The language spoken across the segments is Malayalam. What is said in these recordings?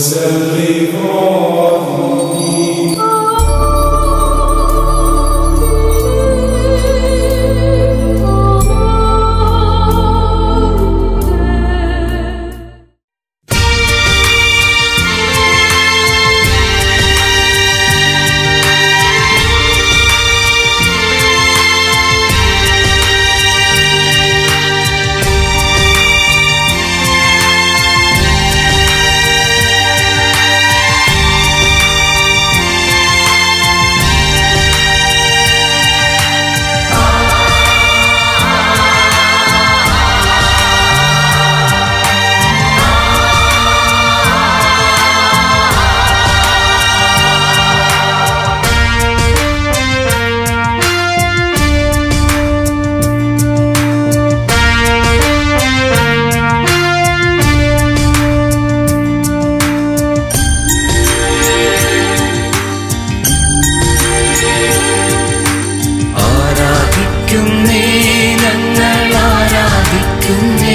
ആരാധിക്കുന്നേ ഞങ്ങൾ ആരാധിക്കുന്നേ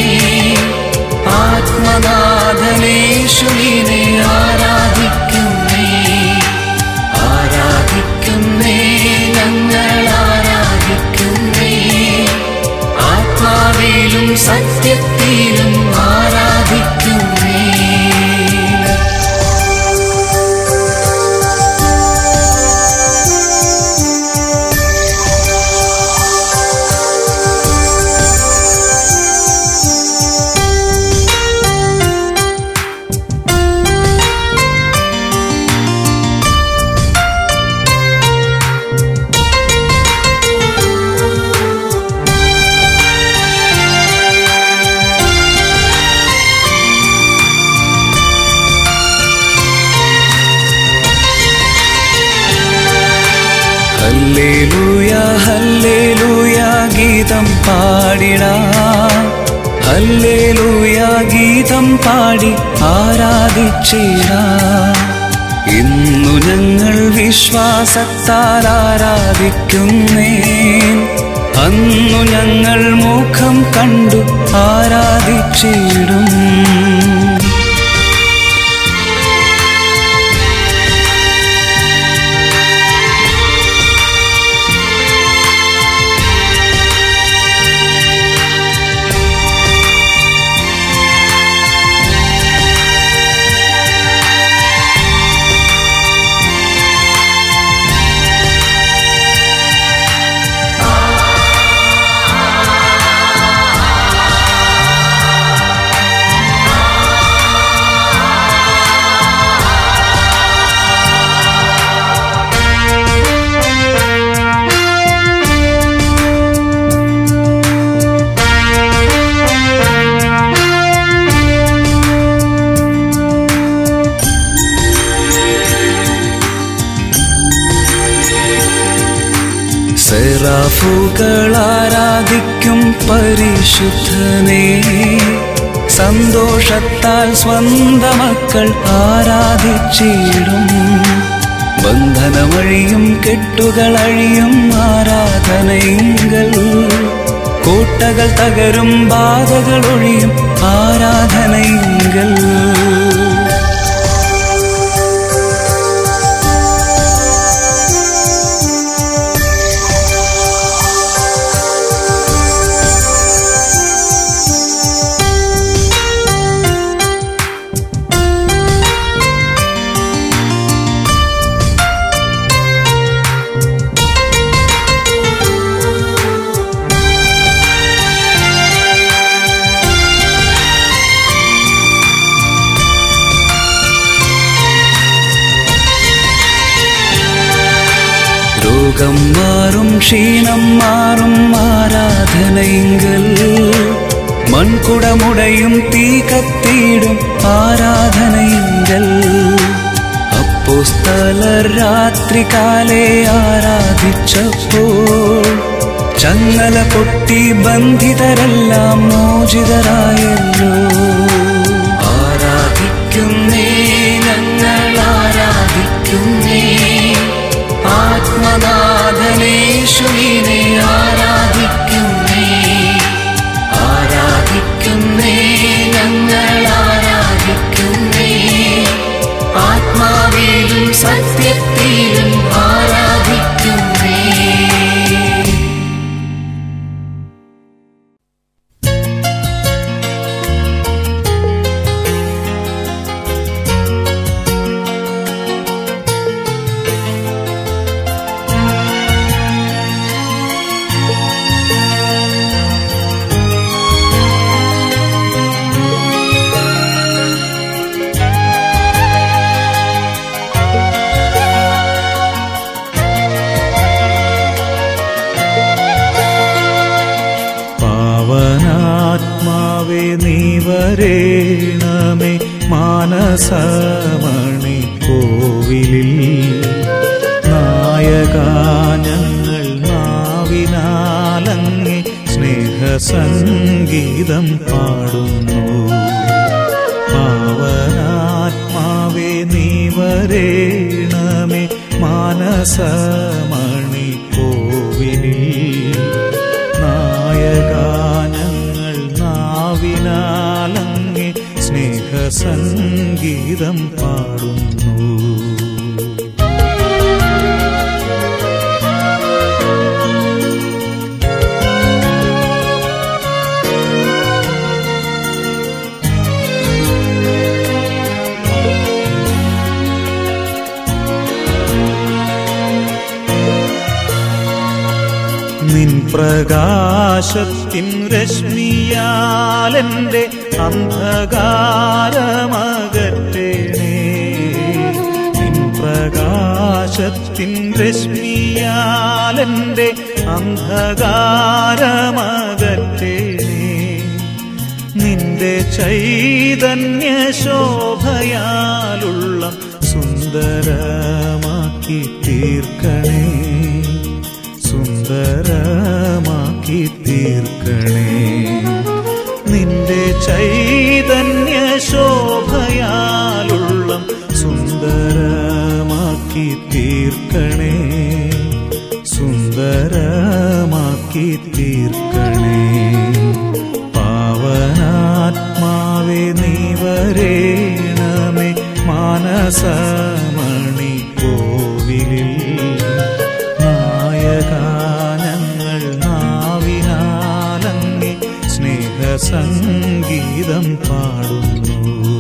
ആത്മനാഥനേശുവിനെ ആരാധിക്കുന്നേ ആരാധിക്കുന്നേ ഞങ്ങൾ ആരാധിക്കുന്നേ ആത്മാവിലും സത്യത്തിലും ആരാധിക്കുന്നേ ഹല്ലേലൂയ ഹല്ലേലൂയ ഗീതം പാടിടാം ഹല്ലേലൂയ ഗീതം പാടി ആരാധിച്ചിടാം ഇന്നു ഞങ്ങൾ വിശ്വാസത്താൽ ആരാധിക്കുന്നേ അന്നു ഞങ്ങൾ മുഖം കണ്ടു ആരാധിച്ചിടും സെറാഫുകൾ ആരാധിക്കും പരിശുദ്ധനെ സന്തോഷത്താൽ സ്വന്ത മക്കൾ ആരാധിച്ചിടും ബന്ധനമഴിയും കെട്ടുകളഴിയും ആരാധനയുങ്കൽ കോട്ടകൾ തകരും ബാധകൾ ഒഴിയും ആരാധനയുങ്കൽ രോഗം മാറും ക്ഷീണം മാറും ആരാധനയെങ്കിൽ മൺകുടമുടയും തീ കത്തിയിടും ആരാധനയെങ്കിൽ അപ്പോസ്തലർ രാത്രികാലെ ആരാധിച്ചപ്പോൾ ചങ്ങല പൊട്ടി ബന്ധിതരെല്ലാം മോചിതരായല്ലോ ആരാധിക്കുന്നേ ഞങ്ങൾ ആരാധിക്കുന്നേ ആത്മനാഥനേശുവിനെ ആരാധിക്കുന്നേ ആരാധിക്കുന്നേ ഞങ്ങൾ ആരാധിക്കുന്നേ സത്യത്തിലും ആരാധിക്കുന്നേ പാവനാത്മാവേ നീ വരേണമേ മാനസമണി കോവിലിൽ നായകാനങ്ങൾ നാവിനാലങ്ങി സ്നേഹസംഗീതം പാടുന്നു പാവനാത്മാവേ നീ വരേണമേ മാനസമണി കോവിലിൽ നായകാനങ്ങൾ നാവിനാലങ്ങി സ്നേഹസംഗീതം പാടുന്നു നിൻ പ്രകാശത്തിൻ രശ്മിയാലെന്റെ അന്ധകാരമകറ്റേണേ നിൻ പ്രകാശത്തിൻ രശ്മിയാലെന്റെ അന്ധകാരമകറ്റേണേ നിന്റെ ചൈതന്യ ശോഭയാലുള്ള സുന്ദരമാക്കി തീർക്കണേ സുന്ദരമാക്കി തീർക്കണേ നിന്റെ ചൈതന്യ ശോഭയാലുള്ള സുന്ദരമാക്കി തീർക്കണേ സുന്ദരമാക്കി തീർക്കണേ പാവനാത്മാവേ നീ വരേണമേ മാനസമണി കോവിലിൽ നായകാനങ്ങൾ നാവിനാലങ്ങി സ്നേഹസംഗീതം പാടുന്നു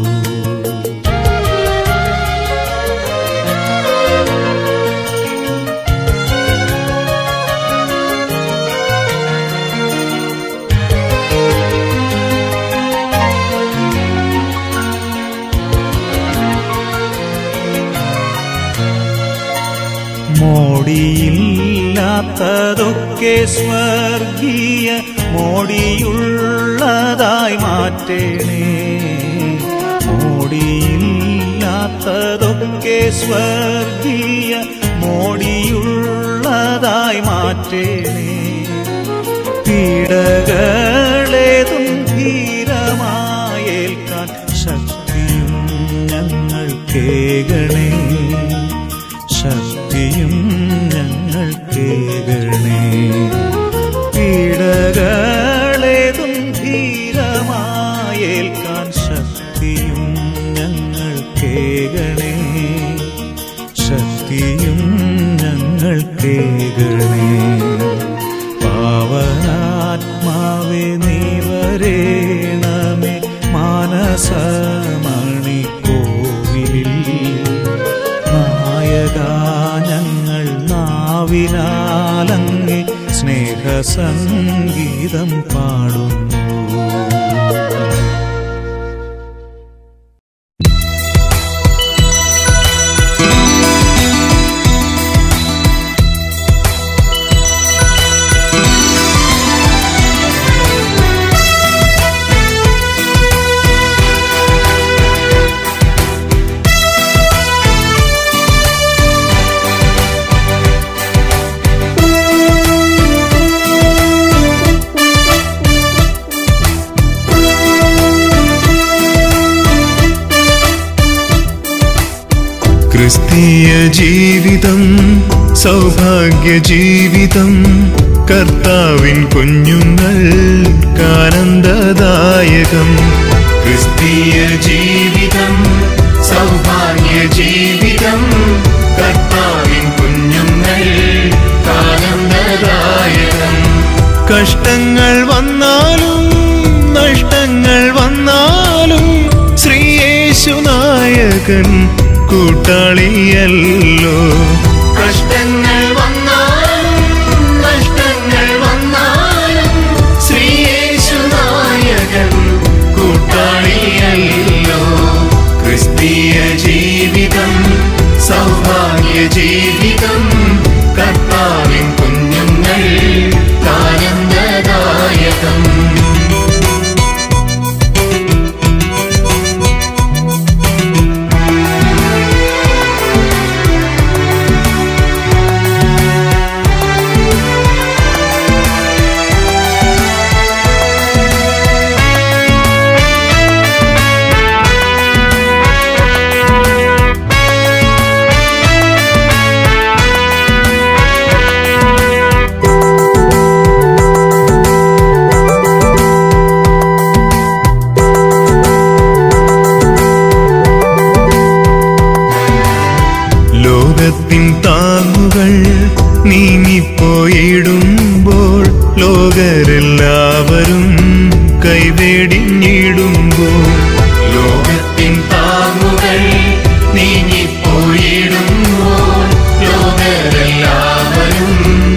മോടിയില്ലാത്തതൊക്കെ സ്വർഗീയ മോടിയുള്ളതായി മാറ്റേണേ മോടിയില്ലാത്തതൊക്കെ സ്വർഗീയ മോടിയുള്ളതായി മാറ്റേണേ പീഡകളേതും ധീരമായേൽക്കാൻ ശക്തിയും ഞങ്ങൾ കേകണേ ശക്തിയും ഞങ്ങൾ കേകണേ പീഡകളേതും ധീരമായേൽക്കാൻ ശക്തിയും ഞങ്ങൾ കേകണേ ശക്തിയും ഞങ്ങൾ കേകണേ പാവനാത്മാവേ നീ വരേണമേ മാനസമണി കോവിലിൽ നായകാനങ്ങൾ നാവിനാലങ്ങി സ്നേഹസംഗീതം പാടുന്നു ക്രിസ്തീയ ജീവിതം സൗഭാഗ്യ ജീവിതം കർത്താവിൻ കുഞ്ഞുങ്ങൾ കാനന്ദദായകം ക്രിസ്തീയ ജീവിതം സൗഭാഗ്യ ജീവിതം കഷ്ടങ്ങൾ വന്നാലും നഷ്ടങ്ങൾ വന്നാലും ശ്രീയേശു നായകൻ കൂട്ടാളിയല്ലോ കഷ്ടങ്ങൾ വന്നാലും നഷ്ടങ്ങൾ വന്നാലും ശ്രീയേശു നായകൻ കൂട്ടാളിയല്ലോ ക്രിസ്തീയ ജീവിതം സൗഭാഗ്യ ജീവിതം കർത്താവിൻ കുഞ്ഞുങ്ങൾ ആനന്ദദായകം ലോകത്തിൻ താങ്ങുകൾ നീങ്ങിപ്പോയിടുമ്പോൾ ലോകരെല്ലാവരും കൈവേടിഞ്ഞിടുമ്പോൾ ലോകത്തിൻ താങ്ങുകൾ നീങ്ങിപ്പോയിടുമ്പോൾ ലോകരെല്ലാവരും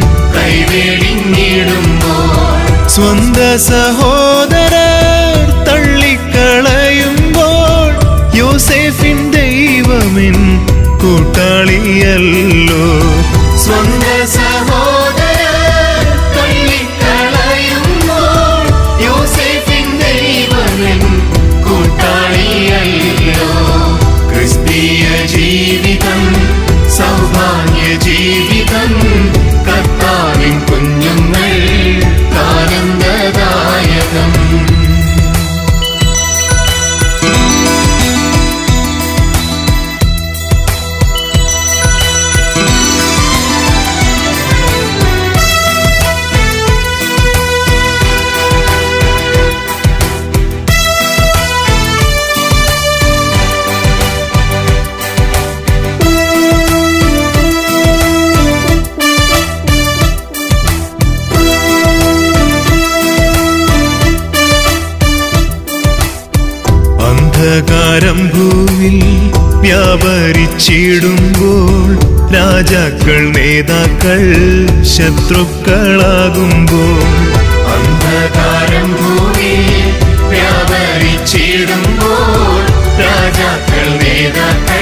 കൈവേടിഞ്ഞിടുമ്പോൾ സ്വന്ത സഹോദരർ തള്ളിക്കളയുമ്പോൾ യോസേഫിൻ ദൈവമിൻ കൂട്ടാളിയല്ലോ സ്വന്ത സഹോദരർ തള്ളിക്കളയുമ്പോൾ യോസേഫിൻ ദൈവമിൻ കൂട്ടാളിയല്ലോ ക്രിസ്തീയ ജീവിതം സൗഭാഗ്യ ജീവിതം കർത്താവിൻ കുഞ്ഞുങ്ങൾ ആനന്ദദായകം അന്ധകാരം ഭൂവിൽ വ്യാപരിച്ചിടുമ്പോൾ രാജാക്കൾ നേതാക്കൾ ശത്രുക്കളാകുമ്പോൾ അന്ധകാരം ഭൂവിൽ വ്യാപരിച്ചിടുമ്പോൾ രാജാക്കൾ നേതാക്കൾ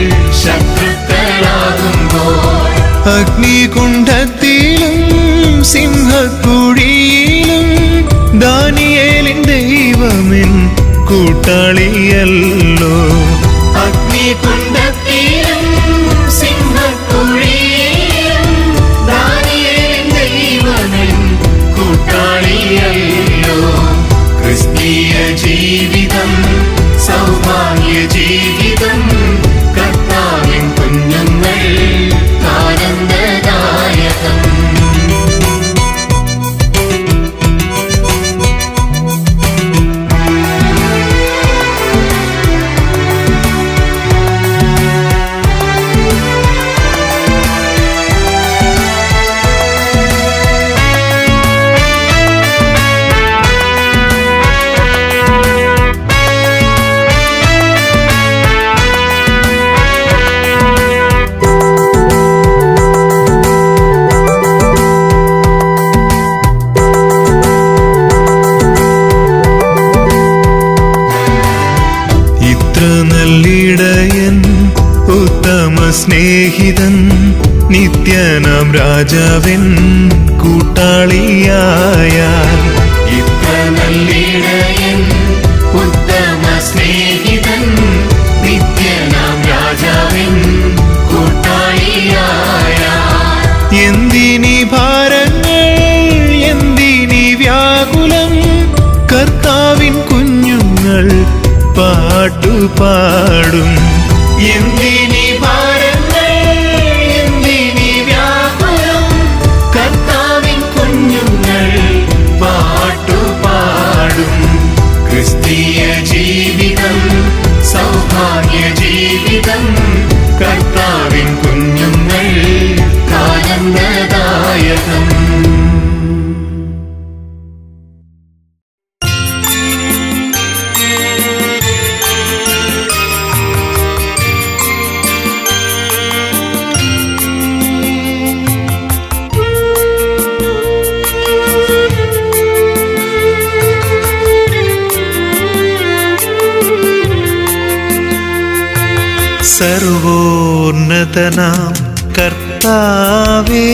ശത്രുക്കളാകുമ്പോൾ അഗ്നികുണ്ഠത്തിലും സിംഹക്കുഴിയിലും ദാനിയേലിൻ ദൈവമിൻ കൂട്ടാളിയല്ലോ അഗ്നികുണ്ഠത്തിലും സിംഹക്കുഴിയിലും ദാനിയേലിൻ ദൈവമിൻ കൂട്ടാളിയല്ലോ ക്രിസ്തീയ ജീവിതം സൗഭാഗ്യ ജീവിതം കർത്താവിൻ കുഞ്ഞുങ്ങൾ ആനന്ദദായകം ഇത്ര നല്ലിടയൻ ഉത്തമ സ്നേഹിതൻ നിത്യനാം രാജാവിൻ കൂട്ടാളിയായാൽ ഇത്ര നല്ലിടയൻ ഉത്തമ സ്നേഹിതൻ നിത്യനാം രാജാവിൻ കൂട്ടാളിയായാൽ എന്തിനി ഭാരങ്ങൾ എന്തിനി വ്യാകുലം കർത്താവിൻ കുഞ്ഞുങ്ങൾ പാട്ടുപാടും എന്തിനി ഭാരങ്ങൾ എന്തിനി വ്യാകുലം കർത്താവിൻ കുഞ്ഞുങ്ങൾ പാട്ടുപാടും ക്രിസ്തീയ ജീവിതം സൗഭാഗ്യ ജീവിതം കർത്താവിൻ കുഞ്ഞുങ്ങൾ ആനന്ദദായകം സർവോന്നതനാം കർത്താവേ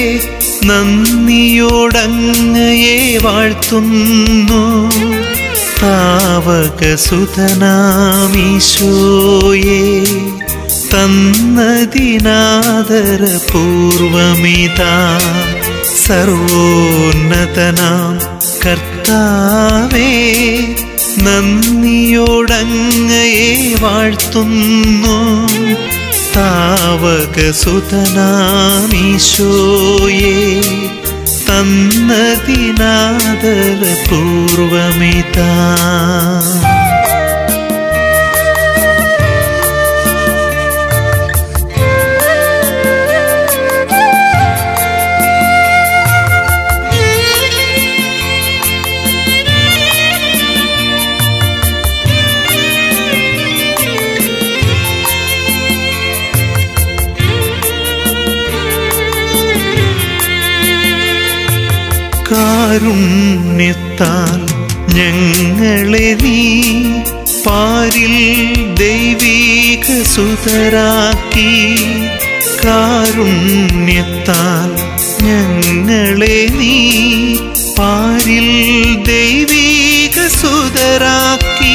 നന്ദിയോടങ്ങയെ വാഴ്ത്തുന്നു താവകസുതനാമീശോയെ തന്നതിനാദരപൂർവമിതാ സർവോന്നതനാം കർത്താവേ നന്ദിയോടങ്ങയെ വാഴ്ത്തുന്നു താവകസുതനാമീശോയെ തന്നതിനാദരപൂർവമിതാ കാരുണ്യത്താൽ ഞങ്ങളെ നീ പാരിൽ ദൈവീക സുതരാക്കി കാരുണ്യത്താൽ ഞങ്ങളെ നീ പാരിൽ ദൈവീക സുതരാക്കി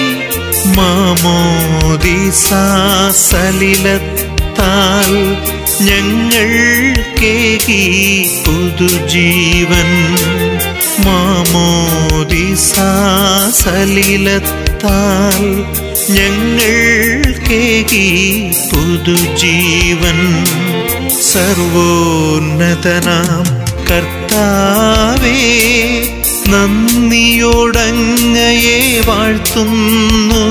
മാമോദിസാസലിലത്താൽ ഞങ്ങൾ കേകി പുതുജീവൻ മാമോദിസാസലിലത്താൽ ഞങ്ങൾ കേകി പുതുജീവൻ സർവോന്നതനാം കർത്താവേ നന്ദിയോടങ്ങയെ വാഴ്ത്തുന്നു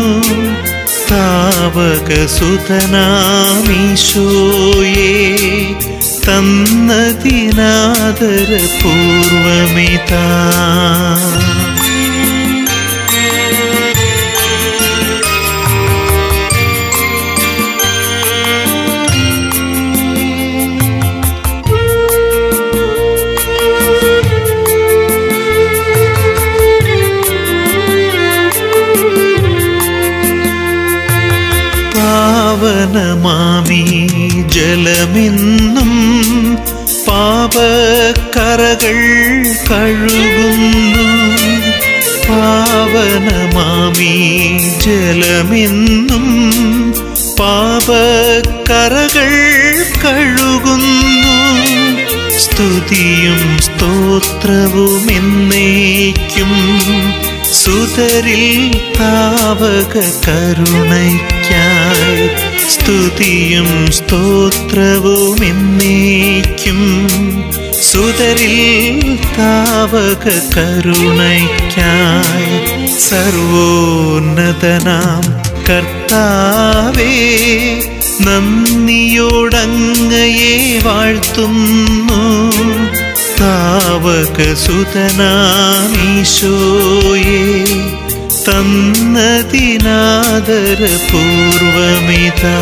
താവകസുതനാമീശോയെ തന്നതിനാദരപൂർവമിതാ പാവനമാമി ജലമെന്നും പാപക്കറകൾ കഴുകുന്നു പാവനമാമി ജലമെന്നും പാപക്കറകൾ കഴുകുന്നു സ്തുതിയും സ്തോത്രവും എന്നേക്കും സുതരിൽ താവക കരുണയ്ക്കായി സ്തുതിയും സ്തോത്രവും എന്നേക്കും സുതരിൽ താവക കരുണയ്ക്കായി സർവോന്നതനാം കർത്താവേ നന്ദിയോടങ്ങയെ വാഴ്ത്തുന്നു താവകസുതനാമീശോയെ തന്നതിനാദരപൂർവമിതാ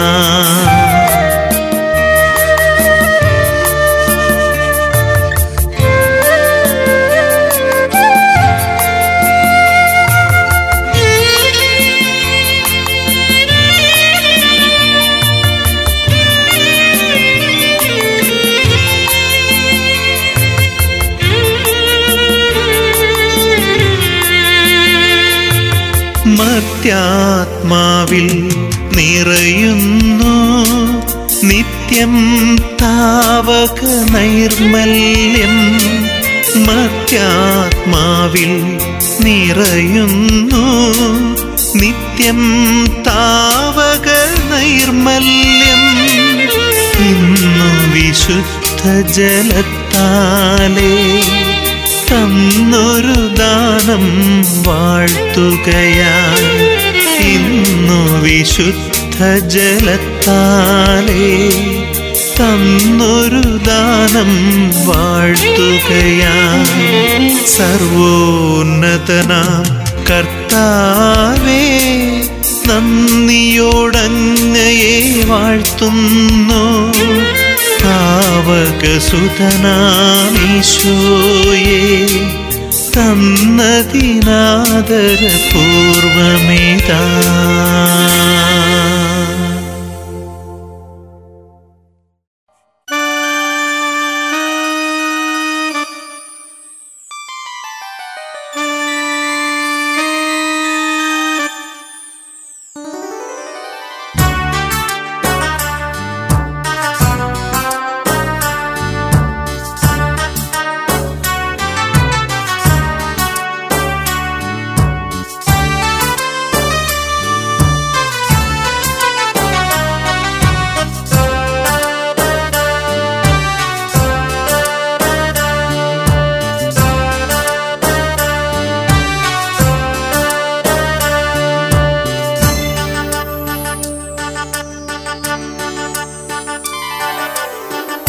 മർത്യാത്മാവിൽ നിറയുന്നു നിത്യം താവക നൈർമല്യം മർത്യാത്മാവിൽ നിറയുന്നു നിത്യം താവക നൈർമല്യം ഇന്നു വിശുദ്ധ ജലത്താലേ തന്നൊരു ദാനം വാഴ്ത്തുകയാൽ ഇന്നു വിശുദ്ധ ജലത്താലേ തന്നൊരു ദാനം വാഴ്ത്തുകയാൽ സർവോന്നതനാം കർത്താവേ നന്ദിയോടങ്ങയെ വാഴ്ത്തുന്നു താവകസുതനാമീശോയെ തന്നതിനാദരപൂർവമിതാ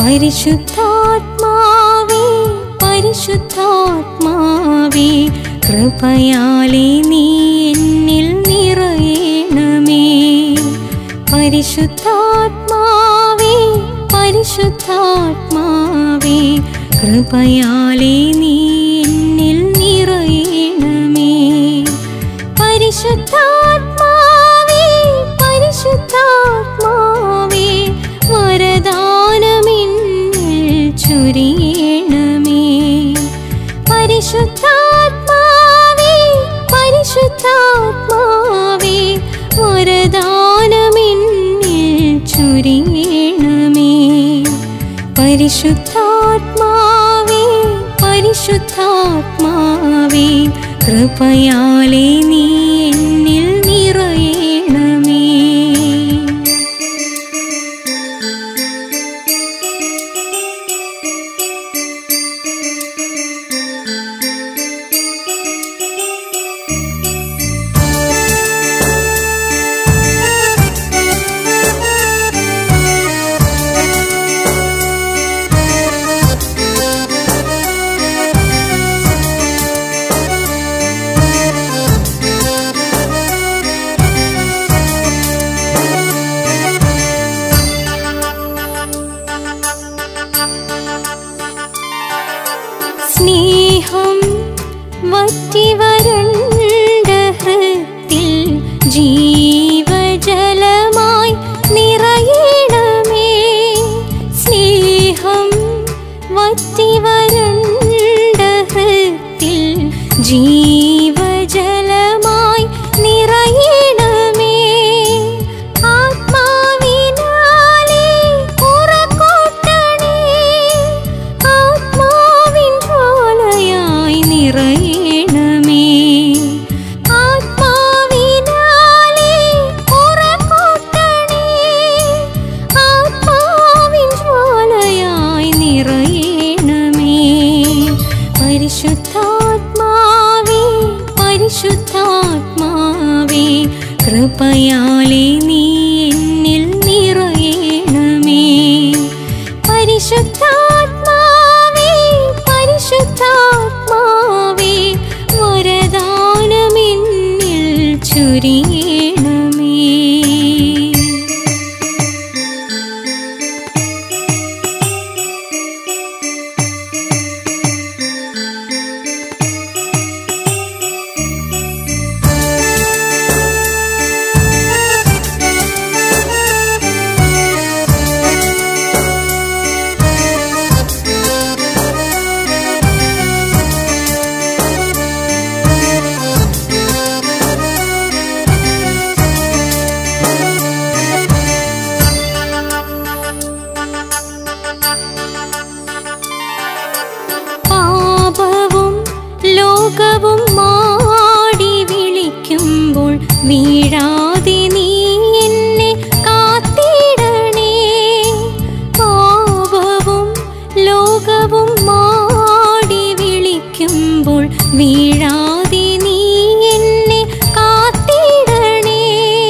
പരിശുദ്ധാത്മാവേ പരിശുദ്ധാത്മാവേ കൃപയാലേ നീ എന്നിൽ നിറയണമേ പരിശുദ്ധാത്മാവേ പരിശുദ്ധാത്മാവേ കൃപയാലേ നീ എന്നിൽ നിറയണമേ പരിശുദ്ധാത്മാവേ പരിശുദ്ധാത്മാവേ വരദാനമിന്നിൽ ചൊരിയണമേ പരിശുദ്ധാത്മാവേ പരിശുദ്ധാത്മാവേ വരദാനമിന്നിൽ ചൊരിയണമേ പരിശുദ്ധാത്മാവേ പരിശുദ്ധാത്മാവേ കൃപയാലേ നീ എന്നിൽ നിറയണമേ സ്നേഹം വറ്റിവരണ്ട ഹൃത്തിൽ ജീവജലമായി നിറയണമേ സ്നേഹം വറ്റിവരണ്ട ഹൃത്തിൽ ജീവജലമായി നിറയണമേ ആത്മാവിനാലേ ഉറക്കൂട്ടണേ ആത്മാവിൻ ജ്വാലയായി നിറയണമേ ആത്മാവിനാലേ ഉറക്കൂട്ടണേ ആത്മാവിൻ ജ്വാലയായി നിറയണമേ പരിശുദ്ധാത്മാവേ പരിശുദ്ധാത്മാവേ കൃപയാലേ നീ എന്നിൽ നിറയണമേ പരിശുദ്ധാത്മാവേ പരിശുദ്ധാത്മാവേ വരദാനമെന്നിൽ ചൊരിയണമേ പാപവും ലോകവും മാടി വിളിക്കുമ്പോൾ വീഴാതെ നീ എന്നെ കാത്തിടണേ പാപവും ലോകവും മാടി വിളിക്കുമ്പോൾ വീഴാതെ നീ എന്നെ കാത്തിടണേ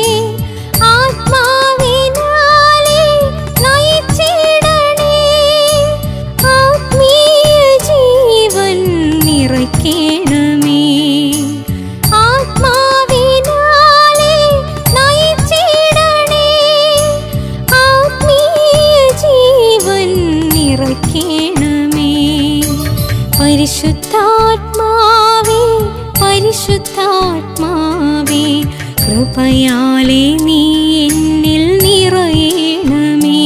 ആത്മാവിനാലേ നയിച്ചിടണേ ആത്മീയ ജീവൻ നിറയ്ക്കണമേ ആത്മാവിനാലേ നയിച്ചിടണേ ആത്മീയ ജീവൻ നിറയ്ക്കണമേ പരിശുദ്ധാത്മാവേ പരിശുദ്ധാത്മാവേ കൃപയാലേ നീ എന്നിൽ നിറയണമേ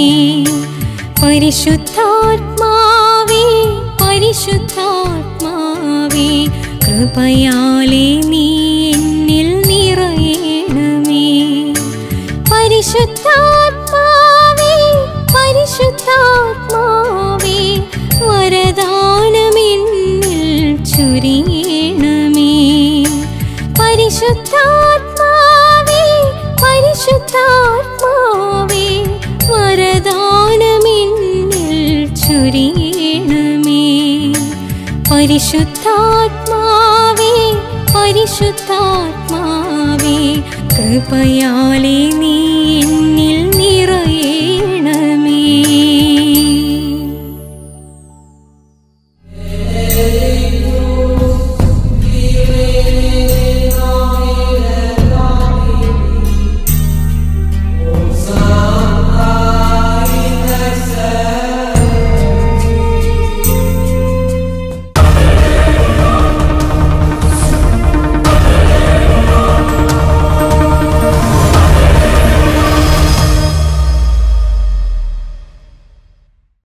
പരിശുദ്ധാത്മാവേ പരിശുദ്ധാത്മാവേ കൃപയാലേ നീ എന്നിൽ നിറയണമേ പരിശുദ്ധാത്മാവേ പരിശുദ്ധാത്മാവേ വരദാനമെന്നിൽ ചൊരിയണമേ പരിശുദ്ധാത്മാവേ പരിശുദ്ധാത്മാവേ വരദാനമെന്നിൽ ചൊരിയണമേ പരിശുദ്ധാത്മാവേ പരിശുദ്ധാത്മാവേ കൃപയാലേ നീ എന്നിൽ